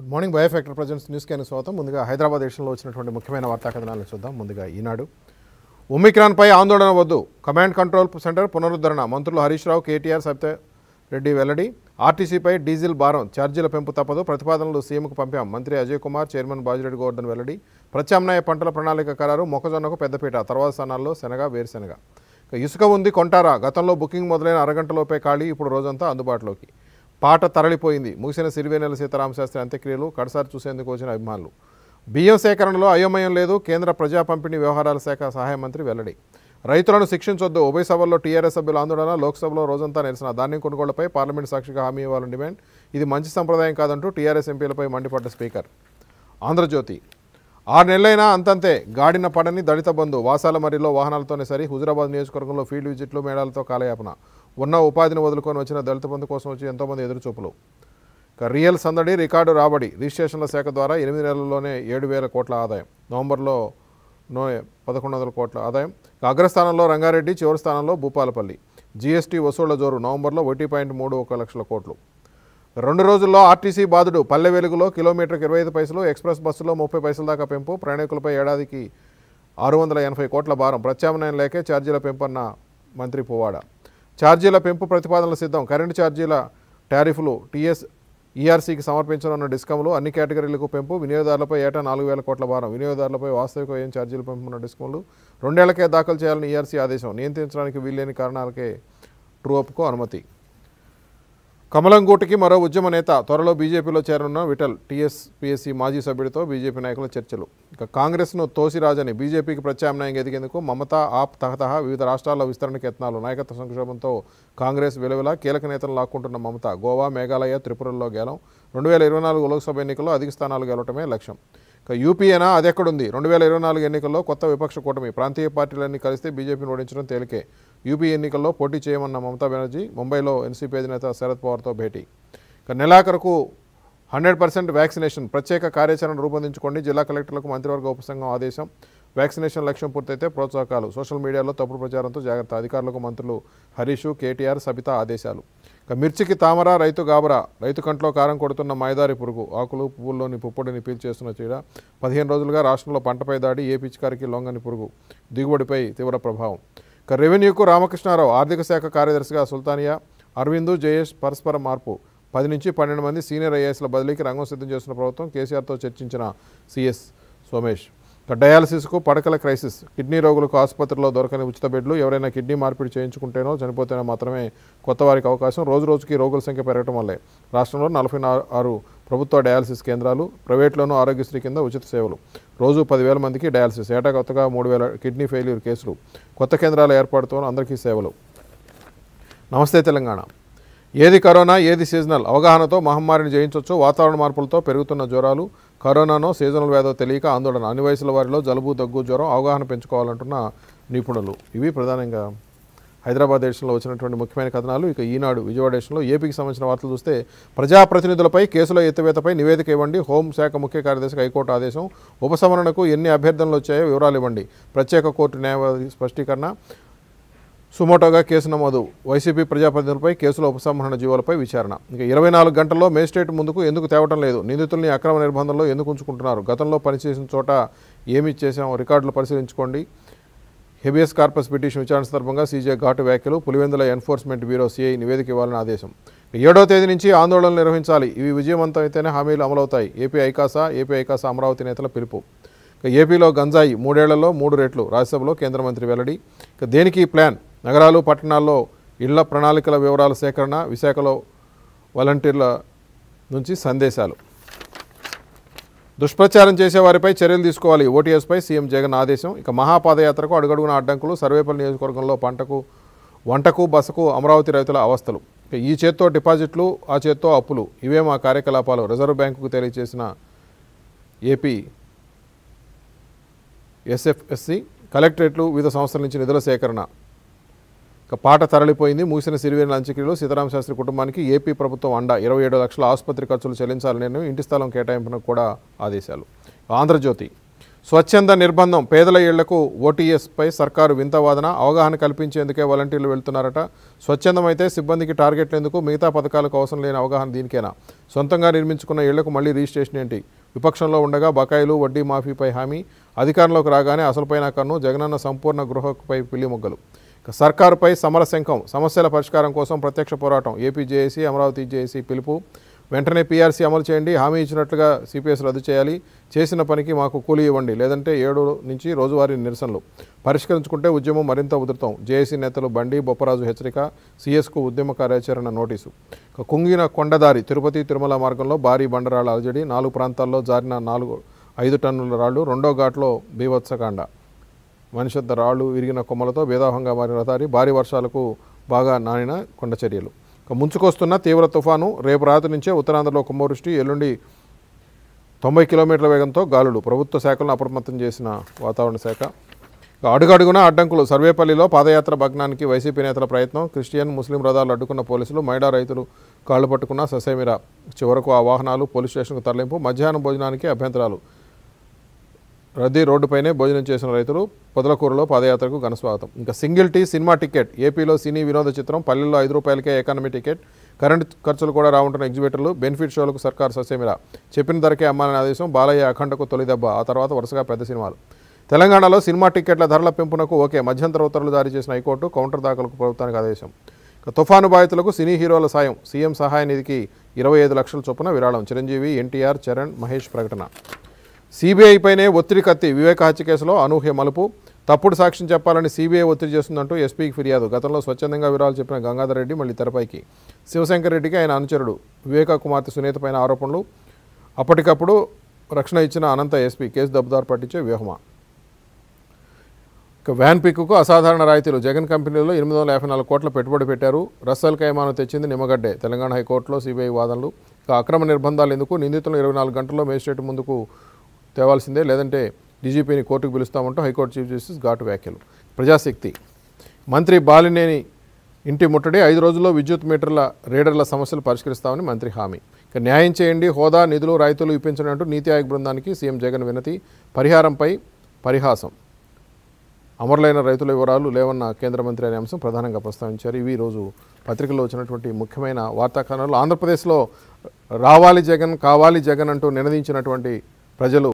good morning bio factor presents news క్యాన్ స్వాగతం ముందుగా హైదరాబాద్ దేశంలో వచ్చినటువంటి ముఖ్యమైన వార్తా కథనాలను చూద్దాం ముందుగా ఈనాడు ఒమిక్రాన్పై ఆందోళన వద్దు కమాండ్ కంట్రోల్ సెంటర్ పునరుద్ధరణ మంత్రులు హరీష్ రావు కేటీఆర్ సత్య రెడ్డి వెల్లడి ఆర్టీసీపై డీజిల్ భారం ఛార్జీల పెంపు తప్పదు ప్రతిపాదనలు సీఎంకు పంపాం మంత్రి అజయ్ కుమార్ చైర్మన్ బాజిరెడ్డి గోవర్ధన్ వెల్లడి ప్రత్యామ్నాయ పంటల ప్రణాళిక ఖరారు మొక్కజొన్నకు పెద్దపీట తర్వాత స్థానాల్లో శనగ వేరుశెనగ ఇక ఇసుక ఉంది కొంటారా గతంలో బుకింగ్ మొదలైన అరగంటలోపే ఖాళీ ఇప్పుడు రోజంతా అందుబాటులోకి పాట తరలిపోయింది ముగిసిన సిరివేనెల సీతారామశాస్త్రి అంత్యక్రియలు కడసారి చూసేందుకు వచ్చిన అభిమానులు బియ్యం సేకరణలో అయోమయం లేదు కేంద్ర ప్రజా పంపిణీ వ్యవహారాల శాఖ సహాయ మంత్రి వెల్లడి రైతులను శిక్షించొద్దు ఉభయ సభల్లో టీఆర్ఎస్ సభ్యుల ఆందోళన లోక్సభలో రోజంతా నిరసన ధాన్యం కొనుగోళ్లపై పార్లమెంట్ సాక్షిగా హామీ ఇవ్వాలని డిమాండ్ ఇది మంచి సంప్రదాయం కాదంటూ టీఆర్ఎస్ ఎంపీలపై మండిపడ్డ స్పీకర్ ఆంధ్రజ్యోతి ఆరు నెలలైనా అంతంతే గాడిన పడని దళిత బంధు వాసాల మరిలో వాహనాలతోనే సరి హుజురాబాద్ నియోజకవర్గంలో ఫీల్డ్ విజిట్లు మేళాలతో కాలయాపన ఉన్న ఉపాధిని వదులుకొని వచ్చిన దళిత బంధు కోసం వచ్చి ఎంతోమంది ఎదురుచూపులు ఇక రియల్ సందడి రికార్డు రాబడి రిజిస్ట్రేషన్ల శాఖ ద్వారా ఎనిమిది నెలల్లోనే ఏడు వేల కోట్ల ఆదాయం నవంబర్లో నో పదకొండు వందల కోట్ల ఆదాయం ఇక అగ్రస్థానంలో రంగారెడ్డి చివరి స్థానంలో భూపాలపల్లి జీఎస్టీ వసూళ్ల జోరు నవంబర్లో ఒకటి పాయింట్ మూడు ఒక లక్షల కోట్లు రెండు రోజుల్లో ఆర్టీసీ బాధుడు పల్లె వెలుగులో కిలోమీటర్కి ఇరవై ఐదు పైసలు ఎక్స్ప్రెస్ బస్సులో ముప్పై పైసల దాకా పెంపు ప్రయాణికులపై ఏడాదికి ఆరు వందల ఎనభై కోట్ల భారం ప్రత్యామ్నాయం లేకే ఛార్జీల పెంపు అన్న మంత్రి పువ్వాడ ఛార్జీల పెంపు ప్రతిపాదనలు సిద్ధం కరెంటు ఛార్జీల టారిఫ్లు టీఎస్ ఈఆర్సీకి సమర్పించనున్న డిస్కౌంట్లు అన్ని కేటగిరీలకు పెంపు వినియోగదారులపై ఏటా నాలుగు వేల కోట్ల భారం వినియోగదారులపై వాస్తవిక వ్యయం ఛార్జీలు పెంపున్న డిస్కౌంట్లు రెండేళ్లకే దాఖలు చేయాలని ఈఆర్సీ ఆదేశం నియంత్రించడానికి వీల్లేని కారణాలకే ట్రూఅప్కు అనుమతి కమలం గూటికి మరో ఉద్యమ నేత త్వరలో బీజేపీలో చేరనున్న విఠల్ టీఎస్ పీఎస్సీ మాజీ సభ్యుడితో బీజేపీ నాయకుల చర్చలు ఇక కాంగ్రెస్ను తోసిరాజని బీజేపీకి ప్రత్యామ్నాయంగా ఎదిగేందుకు మమతా ఆప్ తహతహ వివిధ రాష్ట్రాల్లో విస్తరణకు యత్నాలు నాయకత్వ సంక్షోభంతో కాంగ్రెస్ విలువల కీలక నేతలు లాక్కుంటున్న మమత గోవా మేఘాలయ త్రిపురల్లో గెలం రెండు వేల ఇరవై నాలుగు లోక్సభ ఎన్నికల్లో అధిక స్థానాలు గెలవటమే లక్ష్యం ఇక యూపీఏనా అది ఎక్కడుంది రెండు వేల ఇరవై నాలుగు ఎన్నికల్లో కొత్త విపక్ష కూటమి ప్రాంతీయ పార్టీలన్నీ కలిస్తే బీజేపీని ఓడించడం తేలికే యూపీ ఎన్నికల్లో పోటీ చేయమన్న మమతా బెనర్జీ ముంబైలో ఎన్సీపీ అధినేత శరద్ పవార్తో భేటీ ఇక నెలాఖరుకు హండ్రెడ్ పర్సెంట్ వ్యాక్సినేషన్ ప్రత్యేక కార్యాచరణ రూపొందించుకోండి జిల్లా కలెక్టర్లకు మంత్రివర్గ ఉపసంఘం ఆదేశం వ్యాక్సినేషన్ లక్ష్యం పూర్తయితే ప్రోత్సాహకాలు సోషల్ మీడియాలో తప్పుడు ప్రచారంతో జాగ్రత్త అధికారులకు మంత్రులు హరీష్ కేటీఆర్ సబిత ఆదేశాలు ఇక మిర్చికి తామర రైతు గాబరా రైతు కంట్లో కారం కొడుతున్న మాయదారి పురుగు ఆకులు పువ్వుల్లోని పుప్పొడిని పీల్చేస్తున్న చీడ పదిహేను రోజులుగా రాష్ట్రంలో పంటపై దాడి ఏ పిచికారికి లొంగని పురుగు దిగుబడిపై తీవ్ర ప్రభావం ఇక రెవెన్యూకు రామకృష్ణారావు ఆర్థిక శాఖ కార్యదర్శిగా సుల్తానియా అరవింద్ జయేష్ పరస్పర మార్పు పది నుంచి పన్నెండు మంది సీనియర్ ఐఏఎస్ల బదిలీకి రంగం సిద్ధం చేస్తున్న ప్రభుత్వం కేసీఆర్తో చర్చించిన సిఎస్ సోమేష్ ఇక డయాలసిస్కు పడకల క్రైసిస్ కిడ్నీ రోగులకు ఆసుపత్రిలో దొరకని ఉచిత బెడ్లు ఎవరైనా కిడ్నీ మార్పిడి చేయించుకుంటేనో చనిపోతేనో మాత్రమే కొత్త వారికి అవకాశం రోజు రోజుకి రోగుల సంఖ్య పెరగడం వల్లే రాష్ట్రంలో నలభై ఆరు ప్రభుత్వ డయాలసిస్ కేంద్రాలు ప్రైవేట్లోనూ ఆరోగ్యశ్రీ కింద ఉచిత సేవలు రోజు పదివేల మందికి డయాలసిస్ ఏటా కొత్తగా మూడు వేల కిడ్నీ ఫెయిల్యూర్ కేసులు కొత్త కేంద్రాల ఏర్పాటుతో అందరికీ సేవలు నమస్తే తెలంగాణ ఏది కరోనా ఏది సీజనల్ అవగాహనతో మహమ్మారిని జయించవచ్చు వాతావరణ మార్పులతో పెరుగుతున్న జ్వరాలు కరోనానో సీజనల్ వ్యాధో తెలియక ఆందోళన అన్ని వయసుల వారిలో జలుబు దగ్గు జ్వరం అవగాహన పెంచుకోవాలంటున్న నిపుణులు ఇవి ప్రధానంగా హైదరాబాద్ దేశంలో వచ్చినటువంటి ముఖ్యమైన కథనాలు ఇక ఈనాడు విజయవాడ దేశంలో ఏపీకి సంబంధించిన వార్తలు చూస్తే ప్రజాప్రతినిధులపై కేసుల ఎత్తివేతపై నివేదిక ఇవ్వండి హోంశాఖ ముఖ్య కార్యదర్శికి హైకోర్టు ఆదేశం ఉపసంహరణకు ఎన్ని అభ్యర్థనలు వచ్చాయో వివరాలు ఇవ్వండి ప్రత్యేక కోర్టు న్యాయవాది స్పష్టీకరణ సుమోటోగా కేసు నమోదు వైసీపీ ప్రజాప్రతినిధులపై కేసుల ఉపసంహరణ జీవోలపై విచారణ ఇక ఇరవై నాలుగు గంటల్లో మేజిస్ట్రేట్ ముందుకు ఎందుకు తేవటం లేదు నిందితుల్ని అక్రమ నిర్బంధంలో ఎందుకు ఉంచుకుంటున్నారు గతంలో పనిచేసిన చోట ఏమి చేశాం రికార్డులు పరిశీలించుకోండి హెబియస్ కార్పస్ పిటిషన్ విచారణ సందర్భంగా సీజే ఘాటు వ్యాఖ్యలు పులివెందుల ఎన్ఫోర్స్మెంట్ బ్యూరో సీఐ నివేదిక ఇవ్వాలని ఆదేశం ఏడో తేదీ నుంచి ఆందోళనలు నిర్వహించాలి ఇవి విజయవంతం అయితేనే హామీలు అమలవుతాయి ఏపీ ఐకాసా ఏపీ ఐకాసా అమరావతి నేతల పిలుపు ఇక ఏపీలో గంజాయి మూడేళ్లలో మూడు రెట్లు రాజ్యసభలో కేంద్ర మంత్రి వెల్లడి ఇక దేనికి ఈ ప్లాన్ నగరాలు పట్టణాల్లో ఇళ్ల ప్రణాళికల వివరాల సేకరణ విశాఖలో వాలంటీర్ల నుంచి సందేశాలు దుష్ప్రచారం చేసేవారిపై చర్యలు తీసుకోవాలి ఓటీఎస్పై సీఎం జగన్ ఆదేశం ఇక మహాపాదయాత్రకు అడుగడుగున అడ్డంకులు సర్వేపల్లి నియోజకవర్గంలో పంటకు వంటకు బసకు అమరావతి రైతుల అవస్థలు ఇక ఈ చేత్తో డిపాజిట్లు ఆ చేత్తో అప్పులు ఇవే మా కార్యకలాపాలు రిజర్వ్ బ్యాంకుకు తెలియజేసిన ఏపీ ఎస్ఎఫ్ఎస్సి కలెక్టరేట్లు వివిధ సంస్థల నుంచి నిధుల సేకరణ ఇక పాట తరలిపోయింది మూసిన సిరివేన అంత్యక్రియలో సీతారామ శాస్త్రి కుటుంబానికి ఏపీ ప్రభుత్వం అండ ఇరవై ఏడు లక్షల ఆసుపత్రి ఖర్చులు చెల్లించాలని నిర్ణయం ఇంటి స్థలం కేటాయింపునకు కూడా ఆదేశాలు ఆంధ్రజ్యోతి స్వచ్ఛంద నిర్బంధం పేదల ఇళ్లకు ఓటీఎస్పై సర్కారు వింత వాదన అవగాహన కల్పించేందుకే వాలంటీర్లు వెళ్తున్నారట స్వచ్ఛందమైతే సిబ్బందికి టార్గెట్లు ఎందుకు మిగతా పథకాలకు అవసరం లేని అవగాహన దీనికేనా సొంతంగా నిర్మించుకున్న ఇళ్లకు మళ్ళీ రిజిస్ట్రేషన్ ఏంటి విపక్షంలో ఉండగా బకాయిలు వడ్డీ మాఫీపై హామీ అధికారంలోకి రాగానే అసలుపైన కన్ను జగనన్న సంపూర్ణ గృహపై పిల్లి మొగ్గలు ఇక సర్కారుపై సమరశంఖం సమస్యల పరిష్కారం కోసం ప్రత్యక్ష పోరాటం ఏపీ జేఏసీ అమరావతి జేఏసీ పిలుపు వెంటనే పీఆర్సీ అమలు చేయండి హామీ ఇచ్చినట్లుగా సిపిఎస్ రద్దు చేయాలి చేసిన పనికి మాకు కూలీ ఇవ్వండి లేదంటే ఏడు నుంచి రోజువారీ నిరసనలు పరిష్కరించుకుంటే ఉద్యమం మరింత ఉధృతం జేఏసీ నేతలు బండి బొప్పరాజు హెచ్చరిక సిఎస్కు ఉద్యమ కార్యాచరణ నోటీసు ఇక కుంగిన కొండదారి తిరుపతి తిరుమల మార్గంలో భారీ బండరాళ్ల అలజడి నాలుగు ప్రాంతాల్లో జారిన నాలుగు ఐదు టన్నుల రాళ్లు రెండో ఘాట్లో బీభత్సకాండ మనిషిద్ద రాళ్ళు విరిగిన కొమ్మలతో భేదాభంగా మారిన రహదారి భారీ వర్షాలకు బాగా నానిన కొండ చర్యలు ఇక ముంచుకొస్తున్న తీవ్ర తుఫాను రేపు రాత్రి నుంచే ఉత్తరాంధ్రలో కుంభవృష్టి ఎల్లుండి తొంభై కిలోమీటర్ల వేగంతో గాలులు ప్రభుత్వ శాఖలను అప్రమత్తం చేసిన వాతావరణ శాఖ ఇక అడుగడుగున అడ్డంకులు సర్వేపల్లిలో పాదయాత్ర భగ్నానికి వైసీపీ నేతల ప్రయత్నం క్రిస్టియన్ ముస్లిం రథాలు అడ్డుకున్న పోలీసులు మైడా రైతులు కాళ్ళు పట్టుకున్న ససేమిరా చివరకు ఆ వాహనాలు పోలీస్ స్టేషన్కు తరలింపు మధ్యాహ్నం భోజనానికి అభ్యంతరాలు రద్దీ రోడ్డుపైనే భోజనం చేసిన రైతులు పొదలకూరులో పాదయాత్రకు ఘనస్వాగతం ఇంకా సింగిల్ టీ సినిమా టికెట్ ఏపీలో సినీ వినోద చిత్రం పల్లెల్లో ఐదు రూపాయలకే ఎకానమీ టికెట్ కరెంట్ ఖర్చులు కూడా రావుంటున్న ఎగ్జిబిటర్లు బెనిఫిట్ షోలకు సర్కారు ససేమిరా చెప్పిన ధరకే అమ్మాలని ఆదేశం బాలయ్య అఖండకు తొలి దెబ్బ ఆ తర్వాత వరుసగా పెద్ద సినిమాలు తెలంగాణలో సినిమా టికెట్ల ధరల పెంపునకు ఓకే మధ్యంతర ఉత్తర్వులు జారీ చేసిన హైకోర్టు కౌంటర్ దాఖలకు ప్రభుత్వానికి ఆదేశం ఇక తుఫాను బాధితులకు సినీ హీరోల సాయం సీఎం సహాయ నిధికి ఇరవై ఐదు లక్షల చొప్పున విరాళం చిరంజీవి ఎన్టీఆర్ చరణ్ మహేష్ ప్రకటన సిబిఐపైనే ఒత్తిడి కత్తి వివేక హత్య కేసులో అనూహ్య మలుపు తప్పుడు సాక్ష్యం చెప్పాలని సిబిఐ ఒత్తిడి చేస్తుందంటూ ఎస్పీకి ఫిర్యాదు గతంలో స్వచ్ఛందంగా వివరాలు చెప్పిన గంగాధర్ రెడ్డి మళ్ళీ తెరపైకి శివశంకర్ రెడ్డికి ఆయన అనుచరుడు వివేక కుమార్తె సునీత పైన ఆరోపణలు అప్పటికప్పుడు రక్షణ ఇచ్చిన అనంత ఎస్పీ కేసు దెబ్బదారు పట్టించే వ్యూహమా ఇక వ్యాన్ పిక్కు అసాధారణ రాయితీలు జగన్ కంపెనీలో ఎనిమిది వందల యాభై నాలుగు కోట్ల పెట్టుబడి పెట్టారు రస్సల్ కైమాను తెచ్చింది నిమ్మగడ్డే తెలంగాణ హైకోర్టులో సిబిఐ వాదనలు ఇక అక్రమ నిర్బంధాలు ఎందుకు నిందితులను ఇరవై నాలుగు గంటల్లో మేజిస్ట్రేట్ ముందుకు తేవాల్సిందే లేదంటే డీజీపీని కోర్టుకు పిలుస్తామంటూ హైకోర్టు చీఫ్ జస్టిస్ ఘాటు వ్యాఖ్యలు ప్రజాశక్తి మంత్రి బాలినేని ఇంటి ముట్టడి ఐదు రోజుల్లో విద్యుత్ మీటర్ల రీడర్ల సమస్యలు పరిష్కరిస్తామని మంత్రి హామీ ఇక న్యాయం చేయండి హోదా నిధులు రాయితీలు ఇప్పించండి అంటూ నీతి ఆయోగ్ బృందానికి సీఎం జగన్ వినతి పరిహారంపై పరిహాసం అమరులైన రైతుల వివరాలు లేవన్న కేంద్ర మంత్రి అనే అంశం ప్రధానంగా ప్రస్తావించారు ఇవి ఈరోజు పత్రికల్లో వచ్చినటువంటి ముఖ్యమైన వార్తా కథనాలు ఆంధ్రప్రదేశ్లో రావాలి జగన్ కావాలి జగన్ అంటూ నినదించినటువంటి ప్రజలు